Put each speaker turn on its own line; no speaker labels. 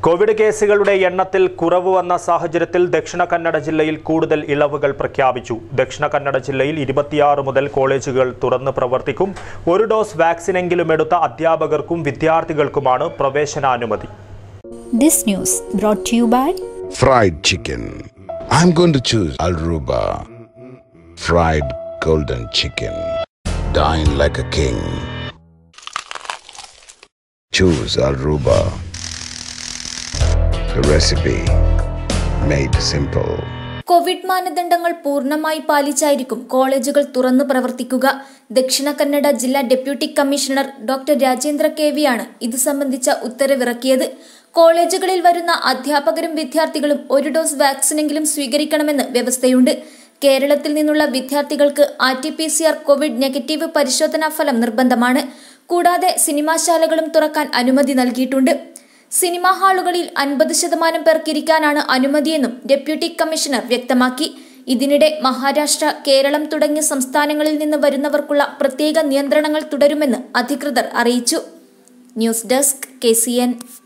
Covid കേസുകളുടെ എണ്ണത്തിൽ കുറവ് വന്ന സാഹചര്യത്തിൽ ദക്ഷിണ കന്നഡ ജില്ലയിൽ കൂടുതൽ ഇളവുകൾ പ്രഖ്യാപിച്ചു ദക്ഷിണ കന്നഡ ജില്ലയിൽ ഇരുപത്തിയാറ് മുതൽ കോളേജുകൾ തുറന്ന് പ്രവർത്തിക്കും ഒരു ഡോസ് വാക്സിനെങ്കിലും എടുത്ത അധ്യാപകർക്കും വിദ്യാർത്ഥികൾക്കുമാണ് പ്രവേശനാനുമതി
This news brought to you by
Fried chicken. I'm going to choose Alruba. Fried golden chicken. Dine like a king. Choose Alruba. The recipe made simple.
Covid മാനദണ്ഡങ്ങൾ പൂർണ്ണമായി പാലിച്ചായിരിക്കും കോളേജുകൾ തുറന്നു പ്രവർത്തിക്കുക ദക്ഷിണ കന്നഡ ജില്ലാ deputy commissioner doctor Rajendra K വിയാണ് ഇത് സംബന്ധിച്ച ഉത്തരവിറക്കിയത് കോളേജുകളിൽ വരുന്ന അധ്യാപകരും വിദ്യാർത്ഥികളും ഒരു ഡോസ് വാക്സിനെങ്കിലും സ്വീകരിക്കണമെന്ന് വ്യവസ്ഥയുണ്ട് കേരളത്തിൽ നിന്നുള്ള വിദ്യാർത്ഥികൾക്ക് R T P C R covid negative പരിശോധനാ ഫലം നിർബന്ധമാണ് കൂടാതെ സിനിമാശാലകളും തുറക്കാൻ അനുമതി നൽകിയിട്ടുണ്ട് സിനിമാ ഹാളുകളിൽ അൻപത് ശതമാനം പേർക്കിരിക്കാനാണ് അനുമതിയെന്നും ഡെപ്യൂട്ടി കമ്മീഷണർ വ്യക്തമാക്കി ഇതിനിടെ മഹാരാഷ്ട്ര കേരളം തുടങ്ങിയ സംസ്ഥാനങ്ങളിൽ നിന്ന് വരുന്നവർക്കുള്ള പ്രത്യേക നിയന്ത്രണങ്ങൾ തുടരുമെന്ന് അധികൃതർ അറിയിച്ചു ന്യൂസ് ഡെസ്ക് കെ